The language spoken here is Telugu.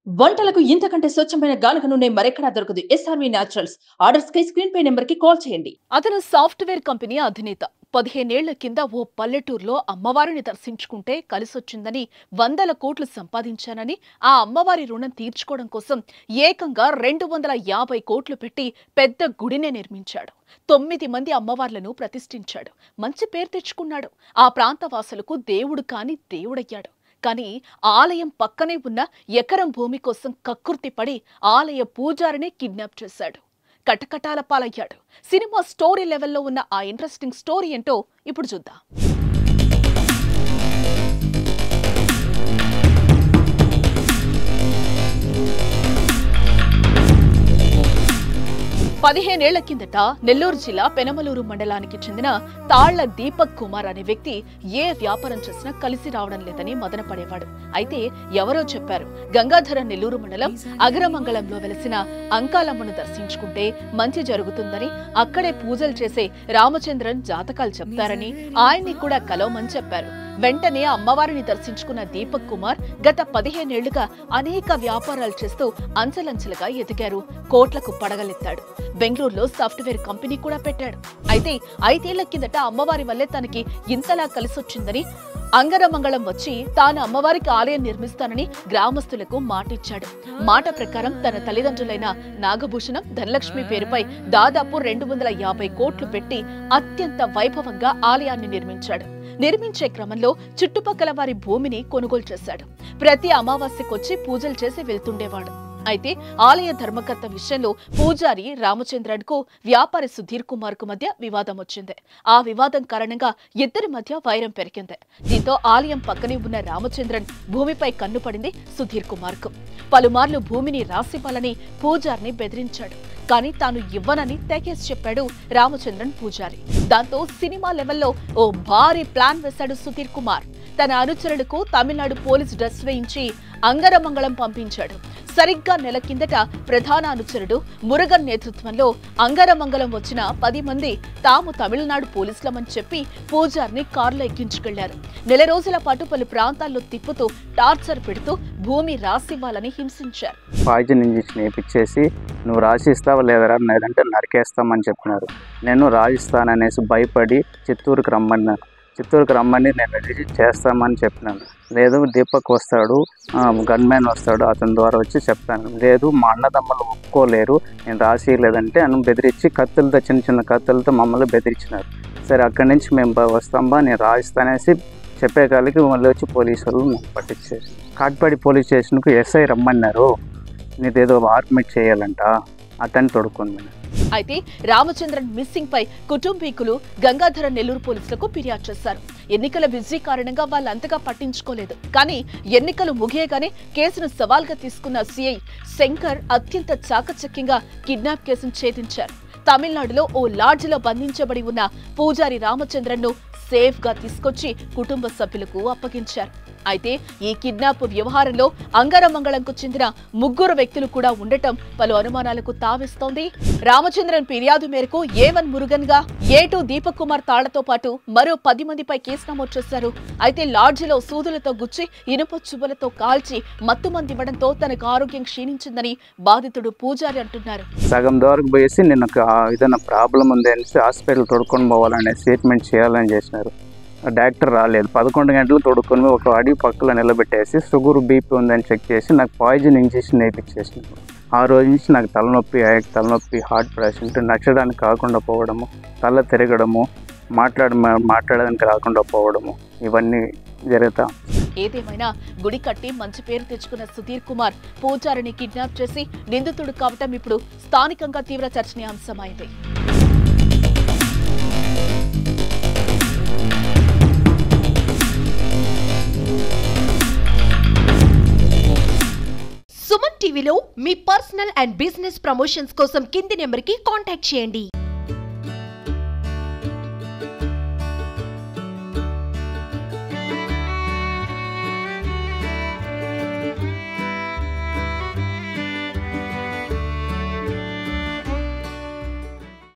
వంటలకు ఇంతకంటే స్వచ్ఛమైన గానుగ నూనె మరెక్కడా దొరకదు ఎస్ఆర్వి న్యాచురల్స్ ఆర్డర్స్ కై స్క్రీన్ పై నెంబర్ కి కాల్ చేయండి అతను సాఫ్ట్వేర్ కంపెనీ అధినేత పదిహేనేళ్ల కింద ఓ పల్లెటూరులో అమ్మవారిని దర్శించుకుంటే కలిసొచ్చిందని వందల కోట్లు సంపాదించానని ఆ అమ్మవారి రుణం తీర్చుకోవడం కోసం ఏకంగా రెండు వందల యాభై కోట్లు పెట్టి పెద్ద గుడినే నిర్మించాడు తొమ్మిది మంది అమ్మవార్లను ప్రతిష్ఠించాడు మంచి పేరు తెచ్చుకున్నాడు ఆ ప్రాంత వాసులకు దేవుడు కాని దేవుడయ్యాడు కానీ ఆలయం పక్కనే ఉన్న ఎకరం భూమి కోసం కక్కుర్తి పడి ఆలయ పూజారిని కిడ్నాప్ చేశాడు కటకటాల పాలయ్యాడు సినిమా స్టోరీ లెవెల్లో ఉన్న ఆ ఇంట్రెస్టింగ్ స్టోరీ ఏంటో ఇప్పుడు చూద్దాం పదిహేనేళ్ల కిందట నెల్లూరు జిల్లా పెనమలూరు మండలానికి చెందిన తాళ్ల దీపక్ కుమార్ అనే వ్యక్తి ఏ వ్యాపారం చేసినా కలిసి రావడం లేదని మదనపడేవాడు అయితే ఎవరో చెప్పారు గంగాధర నెల్లూరు మండలం అగరమంగళంలో వెలసిన అంకాలమ్మను దర్శించుకుంటే మంచి జరుగుతుందని అక్కడే పూజలు చేసే రామచంద్రన్ జాతకాలు చెప్తారని ఆయన్ని కూడా కలవమని చెప్పారు వెంటనే అమ్మవారిని దర్శించుకున్న దీపక్ కుమార్ గత పదిహేనేళ్లుగా అనేక వ్యాపారాలు చేస్తూ అంచెలంచెలుగా ఎదిగారు కోట్లకు పడగలెత్తాడు బెంగళూరులో సాఫ్ట్వేర్ కంపెనీ కూడా పెట్టాడు అయితే ఐదేళ్ల కిందట అమ్మవారి వల్లే తనకి ఇంతలా కలిసొచ్చిందని అంగరమంగళం వచ్చి తాను అమ్మవారికి ఆలయం నిర్మిస్తానని గ్రామస్తులకు మాటిచ్చాడు మాట ప్రకారం తన తల్లిదండ్రులైన నాగభూషణం ధనలక్ష్మి పేరుపై దాదాపు రెండు వందల యాభై కోట్లు పెట్టి అత్యంత వైభవంగా ఆలయాన్ని నిర్మించాడు నిర్మించే క్రమంలో చుట్టుపక్కల వారి భూమిని కొనుగోలు చేశాడు ప్రతి అమావాస్యకొచ్చి పూజలు చేసి వెళ్తుండేవాడు అయితే ఆలయ ధర్మకర్త విషయంలో పూజారి రామచంద్రన్ కు వ్యాపారి సుధీర్ కుమార్ కు మధ్య వివాదం వచ్చింది ఆ వివాదం కారణంగా ఇద్దరి మధ్య వైరం పెరిగింది దీంతో ఆలయం పక్కనే ఉన్న రామచంద్రన్ భూమిపై కన్నుపడింది సుధీర్ కుమార్ కు పలుమార్లు భూమిని రాసివ్వాలని పూజారిని బెదిరించాడు కానీ తాను ఇవ్వనని తెగేసి చెప్పాడు రామచంద్రన్ పూజారి దాంతో సినిమా లెవెల్లో ఓ భారీ ప్లాన్ వేశాడు సుధీర్ కుమార్ తన అనుచరులకు తమిళనాడు పోలీస్ డ్రెస్ వేయించి అంగరమంగళం పంపించాడు సరిగ్గా నెల కిందట ప్రధాన అనుచరుడు మురుగన్ నేతృత్వంలో అంగరమంగళం వచ్చిన పది మంది తాము తమిళనాడు పోలీసులమని చెప్పి పూజార్ని కారులో ఎక్కించుకెళ్లారు నెల రోజుల పాటు పలు ప్రాంతాల్లో తిప్పుతూ టార్చర్ పెడుతూ భూమి రాసివ్వాలని హింసించారు పాయిజన్ ఇంజెక్షన్ వేయించేసి నువ్వు రాసిస్తావా లేదరా లేదంటే నరికేస్తామని చెప్పినారు నేను రాసిస్తాననేసి భయపడి చిత్తూరుకి రమ్మన్నాను చిత్తూరుకి రమ్మని నేను రెడీ చేస్తామని చెప్పినాను లేదు దీపక్ వస్తాడు గన్ మ్యాన్ వస్తాడు అతని ద్వారా వచ్చి చెప్తాను లేదు మా అన్నదమ్మలు ఒప్పుకోలేరు నేను రాసి లేదంటే అని బెదిరించి కత్తులతో చిన్న చిన్న కత్తులతో మమ్మల్ని బెదిరించినారు సరే అక్కడి నుంచి మేము బ- వస్తాంబా నేను రాయిస్తానేసి చెప్పే కాలికి మళ్ళీ వచ్చి పోలీసు వాళ్ళు మమ్మల్ని పట్టించేసి కాట్పాడి పోలీస్ స్టేషన్కు ఎస్ఐ రమ్మన్నారు నీదేదో ఆర్మిట్ చేయాలంట అతన్ని తొడుక్కుంది అయితే రామచంద్రన్ మిస్సింగ్ పై కుటుంబీకులు గంగాధర నెల్లూరు పోలీసులకు ఫిర్యాదు చేశారు ఎన్నికల బిజీ కారణంగా వాళ్ళు అంతగా పట్టించుకోలేదు కానీ ఎన్నికలు ముగియగానే కేసును సవాల్గా తీసుకున్న సిఐ శంకర్ అత్యంత చాకచక్యంగా కిడ్నాప్ కేసును ఛేదించారు తమిళనాడులో ఓ లాడ్జిలో బంధించబడి ఉన్న పూజారి రామచంద్రన్ను సేఫ్ గా తీసుకొచ్చి కుటుంబ సభ్యులకు అప్పగించారు అయితే ఈ కిడ్నాప్ వ్యవహారంలో అంగరమంగళంకు చెందిన ముగ్గురు వ్యక్తులు కూడా ఉండటం పలు అనుమానాలకు తావిస్తోంది రామచంద్రన్ ఫిర్యాదు మేరకు ఏ వన్ మురుగన్ గా ఏ టూ దీపక్ కుమార్ తాళ్లతో పాటు మరో పది మందిపై కేసు నమోదు చేశారు అయితే లాడ్జిలో సూదులతో గుచ్చి ఇనుప చువ్వలతో కాల్చి మత్తుమంది ఇవ్వడంతో తనకు ఆరోగ్యం క్షీణించిందని బాధితుడు పూజారి అంటున్నారు సగం దూరకు పోయేసి నేను ఒక ఏదైనా ప్రాబ్లం ఉంది అనేసి హాస్పిటల్ తొడుక్కొని పోవాలనే ట్రీట్మెంట్ చేయాలని చేసినారు డాక్టర్ రాలేదు పదకొండు గంటలు తొడుక్కొని ఒక అడిగి పక్కలో నిలబెట్టేసి షుగర్ బీపీ ఉందని చెక్ చేసి నాకు పాయిజన్ ఇంజెక్షన్ వేయించేసినారు ఆ రోజు నుంచి నాకు తలనొప్పి ఆయనకి తలనొప్పి హార్ట్ పేషెంట్ నచ్చడానికి కాకుండా పోవడము తల తిరగడము మాట్లాడ మాట్లాడడానికి రాకుండా పోవడము ఇవన్నీ జరుగుతా ఏదేమైనా గుడి కట్టి మంచి పేరు తెచ్చుకున్న సుధీర్ కుమార్ పూజారిని కిడ్నాప్ చేసి నిందితుడు కావటం ఇప్పుడు స్థానికంగా తీవ్ర చర్చనీయాంశమైంది సుమన్ టీవీలో మీ పర్సనల్ అండ్ బిజినెస్ ప్రమోషన్స్ కోసం కింది నెంబర్కి కాంటాక్ట్ చేయండి